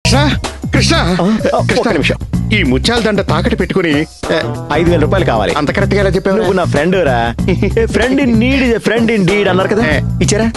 కృష్ణ కృష్ణ ఒక్క కృష్ణ నిమిషం. ఈ ముత్యాల దండ తాకట్టు పెట్టుకుని ఆ, ఐదు వేల రూపాయలు కావాలి అంత కరెక్ట్ గా ఎలా చెప్పావు నువ్వు నా ఫ్రెండ్ రా friend in need friend in deed అన్నారు కదా ఏ. ఇచ్చారా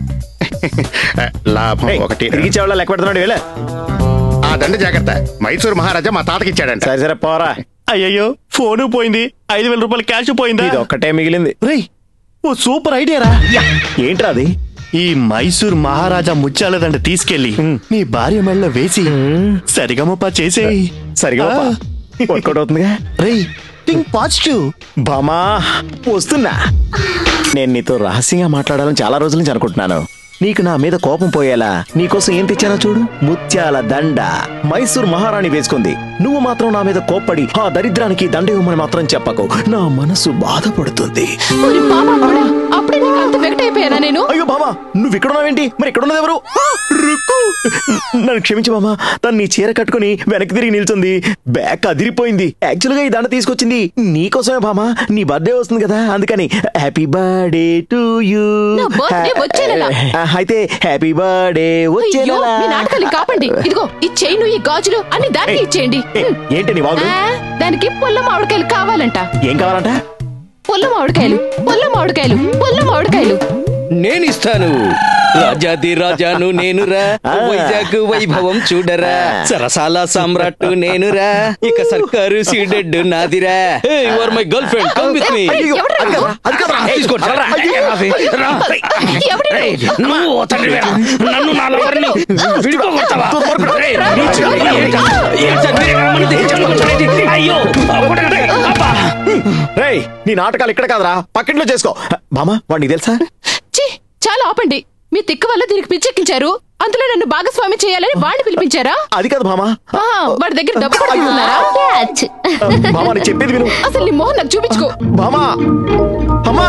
ఆ, లాభం ఏయ్, ఒకటి తిరిగి ఇచ్చేవాళ్ళ లెక్క పెడుతున్నాడు వెళ్ళ ఆ దండ జాగ్రత్త మైసూర్ మహారాజా మా తాతకి ఇచ్చాడంట సరే సరే పోరా అయ్యయ్యో ఫోను పోయింది ఐదు వేల రూపాయలు క్యాష్ పోయిందా ఇది ఒక్కటే మిగిలింది రేయ్ ఓ సూపర్ ఐడియా రా ఏంట్రా అది ఈ మైసూర్ మహారాజా ముత్యాలదండ తీసుకెళ్లి నీ భార్య మెళ్ళ వేసి సరిగమప చేసేయి సరిగా వర్కౌట్ అవుతుందిగా రేయ్ థింక్ పాజిటివ్ బామా వస్తున్నా నేను నీతో రహస్యంగా మాట్లాడాలని చాలా రోజుల నుంచి అనుకుంటున్నాను నీకు నా మీద కోపం పోయేలా నీకోసం ఏం తెచ్చానో చూడు ముత్యాల దండ మైసూర్ మహారాణి వేసుకుంది నువ్వు మాత్రం నా మీద కోప్పడి ఆ దరిద్రానికి దండ ఇవ్వమని మాత్రం చెప్పకు నా మనసు బాధపడుతుంది ఓరి పాపా కూడా అప్పుడే నీకు అంత వెగటైపోయానా నేను అయ్యో బాబా నువ్వు ఇక్కడ ఉన్నావేంటి మరి ఇక్కడ ఉన్నది ఎవరు ఆ, రుక్కు నన్ను క్షమించు బామా తను నీ చీర కట్టుకుని వెనక్కి తిరిగి నిల్చుంది బ్యాగ్ అదిరిపోయింది యాక్చువల్ గా ఈ దండ తీసుకొచ్చింది నీకోసమే బామా నీ బర్త్డే వస్తుంది కదా అందుకని హ్యాపీ బర్త్డే టు యూ నా birthday వచ్చే నెల. అయితే హ్యాపీ బర్త్డే వచ్చే అయ్యో నెల. మీ నాటకాలు కాపండి ఇదిగో ఈ చైను ఈ గాజులు అన్ని దానికి ఇచ్చేయండి ఏ, ఏంటి నీ వాగు ఆ, దానికి పుల్ల మామిడికాయలు కావాలంట ఏం కావాలంట పుల్ల మామిడికాయలు పుల్ల మామిడికాయలు పుల్ల మామిడికాయలు నేను ఇస్తాను రాజాది రాజాను నేనురా ఆ. వైజాగ్ వైభవం చూడరా సరసాల సామ్రాట్ నేనురా ఇక సర్కారు సీడెడ్ నాదిరా your my girlfriend come with me అయ్యో, అది కాదురా, అది కాదురా. తీసుకోండి రా. రా. ఎవడు రేయ్, నువ్వు ఓ తండ్రివేరా. నన్ను నా లవర్ని విడిపోగొడతావా? రేయ్, నీచు. ఏంటి సార్ మీరే రమ్మని తెచ్చుకుంటారేంటి? అయ్యో కొట్టకండి. అబ్బా. రేయ్ నీ నాటకాలు ఇక్కడ కాదురా పక్కింట్లో చేసుకో బామా వాడికి తెలుసా ఛీ చాలా ఆపండి మీ తిక్క వల్ల దీనికి పిచ్చెక్కించారు అందులో నన్ను భాగస్వామి చేయాలని వాడిని పిలిపించారా అది కాదు బామా ఆ, వాడి దగ్గర డబ్బు కూడా తీసుకున్నారా ఛీ. బామా నేను చెప్పేది విను అసలు నీ మొహం నాకు చూపించుకో బామా అమ్మా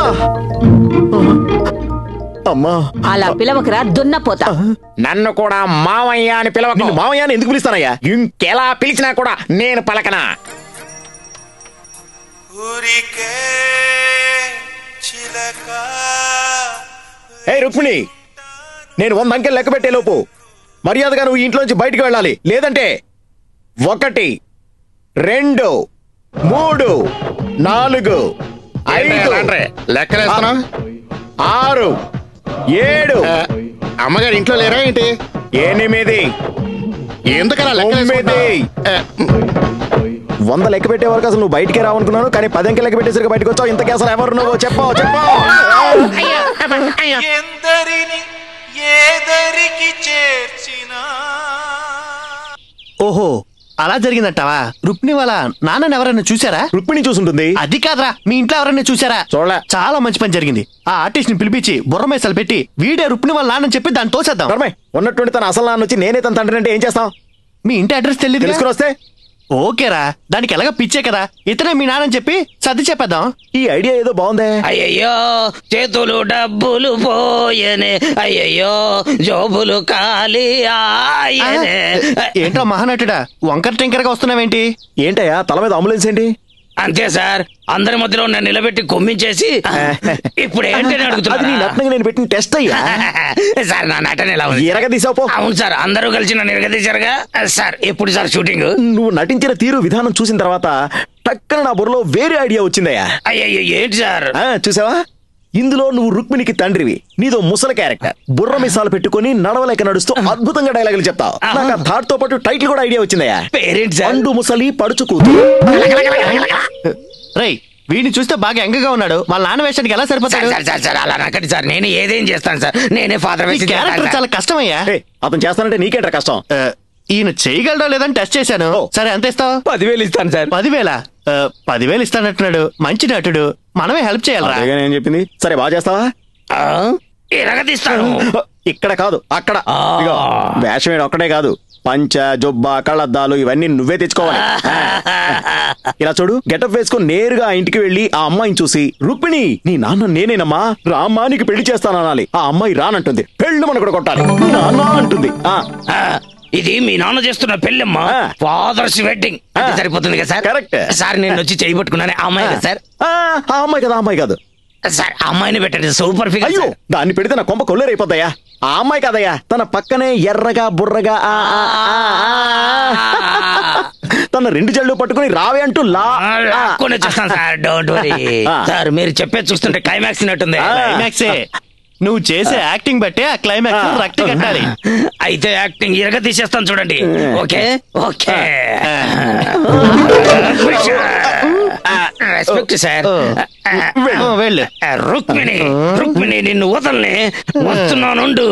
అమ్మా అలా పిలవకరా దున్నపోతా నన్ను కూడా మావయ్య అని పిలవకు నిన్ను మామయ్య అని ఎందుకు పిలుస్తానయ్యా ఇంకెలా పిలిచినా కూడా నేను పలకనా ఊరికే చిలక ఏ రుక్మిణి నేను వంద అంకెలు లెక్క పెట్టే లోపు మర్యాదగా నువ్వు ఇంట్లోంచి బయటికి వెళ్ళాలి లేదంటే ఒకటి రెండు మూడు నాలుగు ఐదు లెక్కలేస్తున్నావు ఆరు ఏడు ఆ, అమ్మగారు ఇంట్లో లేరా ఏంటి ఎనిమిది ఎందుకలా తొమ్మిది వంద లెక్క పెట్టే వరకు అసలు నువ్వు బయటికే రావనుకున్నాను కానీ పది అంకెలు లెక్క పెట్టేసరికి బయటకు వచ్చావు ఇంతకీ అసలు ఎవరు నువ్వు చెప్పావు చెప్పావు ఎందరిని ఏదరికి చేర్చినా ఓహో అలా జరిగిందంటావా రుక్ని వాళ్ళ నాన్నని ఎవరైనా చూసారా రుక్మిణి చూసుంటుంది అది కాదురా మీ ఇంట్లో ఎవరైనా చూసారా చూడలే. చాలా మంచి పని జరిగింది ఆ ఆర్టిస్ట్ ని పిలిపించి బుర్ర మేసాలు పెట్టి వీడే రుక్ని వాళ్ళ నాన్నని చెప్పి దాన్ని తోసేద్దాం ధర్మే ఉన్నటువంటి తన అసలు నాన్న వచ్చి నేనే తన తండ్రి అంటే ఏం చేస్తాం మీ ఇంటి అడ్రస్ తెలియదు తెలుసుకుని వస్తే ఓకేరా దానికి ఎలాగ పిచ్చే కదా ఇతనే మీ నాన్నని చెప్పి సర్ది చెప్పేద్దాం ఈ ఐడియా ఏదో బాగుందే అయ్యయ్యో చేతులు డబ్బులు పోయనే అయ్యయ్యో జోబులు ఖాళీ ఆయనే ఏంటో మహానటుడా వంకర టింకరగా వస్తున్నావేంటి ఏంటయ్యా తల మీద అంబులెన్స్ ఏంటి అంతే సార్ అందరి మధ్యలో నన్ను నిలబెట్టి కొమ్మించేసి ఇప్పుడు ఏంటని అది నీ అడుగుతున్నా నటనగా నేను పెట్టిన టెస్ట్ అయ్యా సార్ నా నటన ఎలా ఉంది ఎరగ తీసావు పో అవును సార్ అందరూ కలిసి నన్ను ఎరగదీశారుగా సార్ ఎప్పుడు సార్ షూటింగ్ నువ్వు నటించిన తీరు విధానం చూసిన తర్వాత టక్కన నా బుర్రలో వేరే ఐడియా వచ్చిందయ్యా అయ్యయ్యో ఏంటి సార్ ఆ, చూసావా ఇందులో నువ్వు రుక్మిణికి తండ్రివి నీదో ముసలి క్యారెక్టర్ బుర్ర మిసాలు పెట్టుకొని నడవలేక నడుస్తూ అద్భుతంగా డైలాగులు చెప్తావు నాకు ఆ థాట్ తో పాటు టైటిల్ కూడా ఐడియా వచ్చిందయ్యా పేరేంటి సార్ పండు ముసలి పడుచు కూతురు రేయ్ వీడిని చూస్తే బాగా ఎంగగా ఉన్నాడు వాళ్ళ నాన్న వేషానికి ఎలా సార్ సరిపోతాడు సార్ సార్ సార్ అలా నక్కండి సార్ నేను ఏదేం చేస్తాను సార్ నేనే ఫాదర్ ఈ వేసి క్యారెక్టర్ చాలా కష్టమయ్యా ఏ, అతను చేస్తానంటే నీకేంట్రా కష్టం ఆ, ఈయన చేయగలడో లేదని టెస్ట్ చేశాను ఓ. సరే ఎంత ఇస్తావు పదివేలు ఇస్తాను సార్ పదివేల ఆ, పదివేలు ఇస్తానంటున్నాడు మంచి నటుడు మనమే హెల్ప్ చేయాలరా అదేగా నేను చెప్పింది సరే బాగా చేస్తావా ఆ? ఎరగదీస్తాను ఇక్కడ కాదు అక్కడ ఆ. ఇదిగో, వేషం వేయడం ఒక్కటే కాదు పంచ జొబ్బ కళ్ళద్దాలు ఇవన్నీ నువ్వే తెచ్చుకోవాలి ఇలా చూడు గెటప్ వేసుకొని నేరుగా ఆ ఇంటికి వెళ్లి ఆ అమ్మాయిని చూసి రుక్మిణి నీ నాన్న నేనేనమ్మా రామ్మా నీకు పెళ్లి చేస్తాననాలి ఆ అమ్మాయి రానంటుంది పెళ్లి మన కూడా కొట్టాలి నాన్న అంటుంది ఆ ఆ, ఇది మీ నాన్న చేస్తున్న పెళ్ళమ్మా ఆ. ఫాదర్స్ వెడ్డింగ్ అంటే ఆ. సరిపోతుంది కదా సార్ Correct. సార్ నేను వచ్చి చేయి పట్టుకున్నానే ఆ అమ్మాయి కదా సార్ ఆ, ఆ అమ్మాయి కదా ఆ అమ్మాయి కాదు సార్ ఆ అమ్మాయిని పెట్టండి సూపర్ ఫిగర్ అయ్యో దాన్ని పెడితే నా కొంప కొల్లేరైపోద్దయ్యా ఆ అమ్మాయి కదయ్యా తన పక్కనే ఎర్రగా బుర్రగా ఆ, ఆ, ఆ, ఆ అన్న రెండు జళ్ళు పట్టుకుని రావే అంటూ లా ఆ. కొన్ని చేస్తాను సార్ డోంట్ వరీ ఆ. సార్ మీరు చెప్పేది చూస్తుంటే క్లైమాక్స్ నట్టుంది ఆ. క్లైమాక్సే నువ్వు చేసే యాక్టింగ్ బట్టే ఆ క్లైమాక్స్ రక్త కట్టాలి అయితే యాక్టింగ్ ఇరగ తీసేస్తాను చూడండి ఓకే ఓకే రెస్పెక్ట్ సార్ ఓ, వెళ్ళు రుక్మిణి రుక్మిణి నిన్ను వదల్ని వస్తున్నానుండు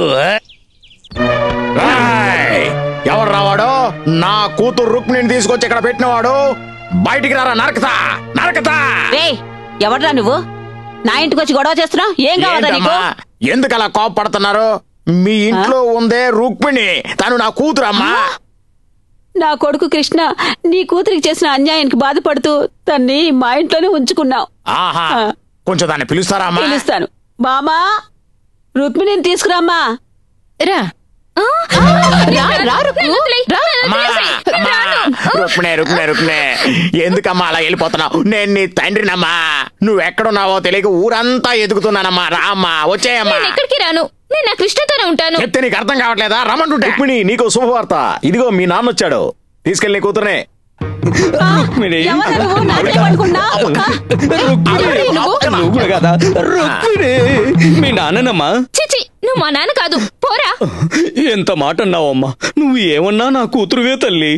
రాయ్! ఎవరు రావాడు నా కూతురు రుక్మిణిని తీసుకొచ్చి ఇక్కడ పెట్టినవాడు బయటికి రారా నరకతా నరకతా రే ఎవడ్రా నువ్వు నా ఇంటికి వచ్చి గొడవ చేస్తున్నావు ఏం కావాలా నీకు ఏంటమ్మా? ఎందుకు అలా కోపడుతున్నారు మీ ఇంట్లో ఉందే రుక్మిణి తను నా కూతురు అమ్మా నా కొడుకు కృష్ణ నీ కూతురికి చేసిన అన్యాయానికి బాధపడుతూ తన్ని మా ఇంట్లోనే ఉంచుకున్నావు ఆహా ఆ. కొంచెం దాన్ని పిలుస్తారా అమ్మా పిలుస్తాను మామా రుక్మిణిని తీసుకురామ్మా రా రా, రా, రుక్కు. రా. అమ్మా, అమ్మా, రుక్మిణి రుక్మిణి రుక్మిణి ఎందుకమ్మా అలా వెళ్ళిపోతున్నావు నేను నీ తండ్రినమ్మా నువ్వు ఎక్కడున్నావో తెలియక ఊరంతా ఎదుగుతున్నానమ్మా రామ్మా వచ్చేయమ్మా నేను ఎక్కడికి రాను నేను నా కృష్ణతోనే ఉంటాను చెప్తే నీకు అర్థం కావట్లేదా రమ్మంటుంటే రుక్మిణి నీకు శుభవార్త ఇదిగో మీ నాన్న వచ్చాడు తీసుకెళ్ళి నీ కూతుర్నే ఎవరు నువ్వు నాకే పట్టుకున్నావు నువ్వు కదా రుక్మిణి మీ నాన్ననమ్మా చిచి నువ్వు మా నాన్న కాదు పోరా ఎంత మాట అన్నావమ్మా నువ్వు ఏమన్నా నా కూతురువే తల్లి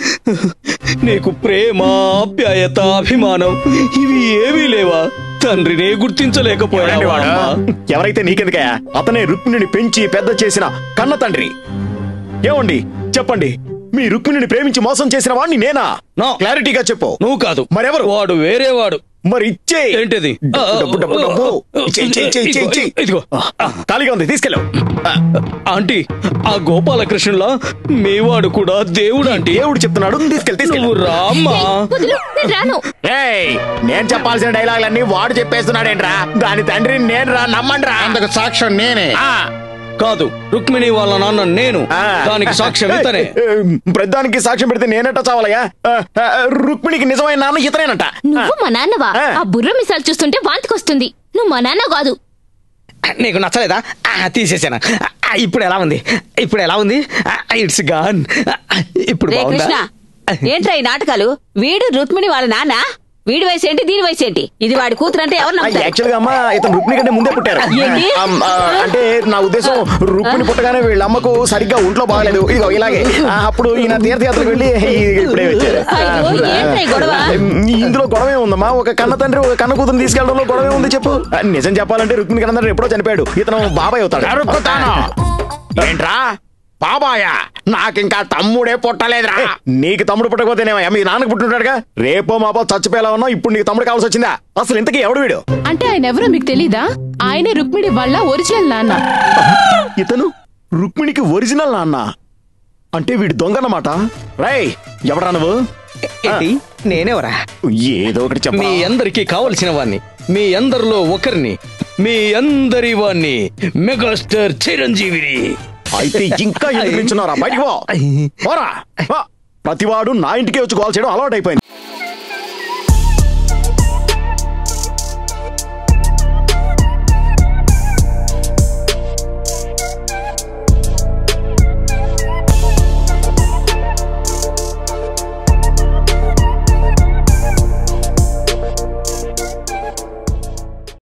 నీకు ప్రేమ ఆప్యాయత అభిమానం ఇవి ఏమీ లేవా తండ్రినే గుర్తించలేకపోయావా అమ్మా? ఎవరైతే నీకెందుకయ్యా అతనే రుక్మిణిని పెంచి పెద్ద చేసిన కన్న తండ్రి ఏమండి చెప్పండి మీ రుక్మిణిని ప్రేమించి మోసం చేసిన వాడిని నేనా No. క్లారిటీగా చెప్పు నువ్వు కాదు మరెవరు? వాడు వేరే వాడు మరి ఇచ్చే ఏంటిది డబ్బు డబ్బు డబ్బు డబ్బు ఇచ్చే, ఇచ్చే, ఇచ్చే, ఇచ్చే, ఇచ్చే. ఇదిగో ఖాళీగా ఉంది తీసుకెళ్ళు ఆంటీ ఆ గోపాలకృష్ణులా మీవాడు కూడా దేవుడు ఆంటీ దేవుడు చెప్తున్నాడు తీసుకెళ్ళి నువ్వు తీసుకెళ్ళు రామ్మా వదులు నేను రాను ఏయ్ నేను చెప్పాల్సిన డైలాగులన్నీ వాడు చెప్పేస్తున్నాడేంట్రా దాని తండ్రి నేను రా నమ్మండి అందుకు సాక్ష్యం నేనే కాదు రుక్మిణి వాళ్ళ నాన్న నేను ఆ. దానికి సాక్ష్యం ఇతనే ఏ, ప్రతిదానికి సాక్ష్యం పెడితే నేనట చావాలయ్యా ఆ, ఆ, రుక్మిణికి నిజమైన నాన్న ఇతనేనంట నువ్వు మా నాన్నవా ఆ. ఆ బుర్ర మిసాలు చూస్తుంటే వాంతికొస్తుంది నువ్వు మా నాన్న కాదు నీకు నచ్చలేదా ఆ, తీసేసాను ఆ, ఇప్పుడు ఎలా ఉంది ఇప్పుడు ఎలా ఉంది ఇట్స్ గాన్ ఇప్పుడు రే బాగుందా కృష్ణ ఏంట్రా ఈ నాటకాలు వీడు రుక్మిణి వాళ్ళ నాన్న వీడి వయసు ఏంటి దీని వయసు ఏంటి ఇది వాడి కూతురు అంటే ఎవరు నమ్ముతారు యాక్చువల్ గా అమ్మ ఇతను రుక్మిణి కంటే ముందే పుట్టారు ఏంటి? అమ్, ఆ, అంటే నా ఉద్దేశం రుక్మిణి పుట్టగానే వీళ్ళ అమ్మకు సరిగ్గా ఒంట్లో బాగలేదు ఇదిగో ఇలాగే ఆ, అప్పుడు ఈయన తీర్థయాత్రకు వెళ్ళి ఈ- ఇప్పుడే వచ్చారు అయ్యో, ఏంట్రా ఈ గొడవ? ఇందులో గొడవే ఉందమ్మా ఒక కన్న తండ్రి ఒక కన్న కూతురు తీసుకెళ్ళడంలో గొడవే ఉంది చెప్పు ఆ, నిజం చెప్పాలంటే రుక్మిణి కన్న తండ్రి ఎప్పుడో చనిపోయాడు ఇతను బాబాయ్ అవుతాడు నరుక్కుతాను ఏంట్రా బాబాయా నాకింకా తమ్ముడే పుట్టలేదురా నీకు తమ్ముడు పుట్టకపోతేనేమయ్యా మీ నాన్నకు పుట్టినట్టుగా రేపో మాపో చచ్చిపోయేలా ఉన్నావు ఇప్పుడు నీకు తమ్ముడు కావాల్సి వచ్చిందా అసలు ఇంతకీ ఎవడు వీడు అంటే ఆయన ఎవరో మీకు తెలీదా ఆయనే రుక్మిణి వాళ్ళ ఒరిజినల్ నాన్న ఇతను రుక్మిణికి ఒరిజినల్ నాన్న అంటే వీడు దొంగన్నమాట రై ఎవడా నువ్వు ఏంటి నేనేవరా ఏదో ఒకటి మీ చెప్ప అందరికీ కావలసిన వాణ్ణి మీ అందరిలో ఒకరిని మీ అందరి వాణ్ణి మెగాస్టార్ చిరంజీవిని అయితే ఇంకా ఎందుకు నిల్చున్నారా బయటికి పో పోరా పో. ప్రతివాడు నా ఇంటికే వచ్చి కాల్ చేయడం అలవాటు అయిపోయింది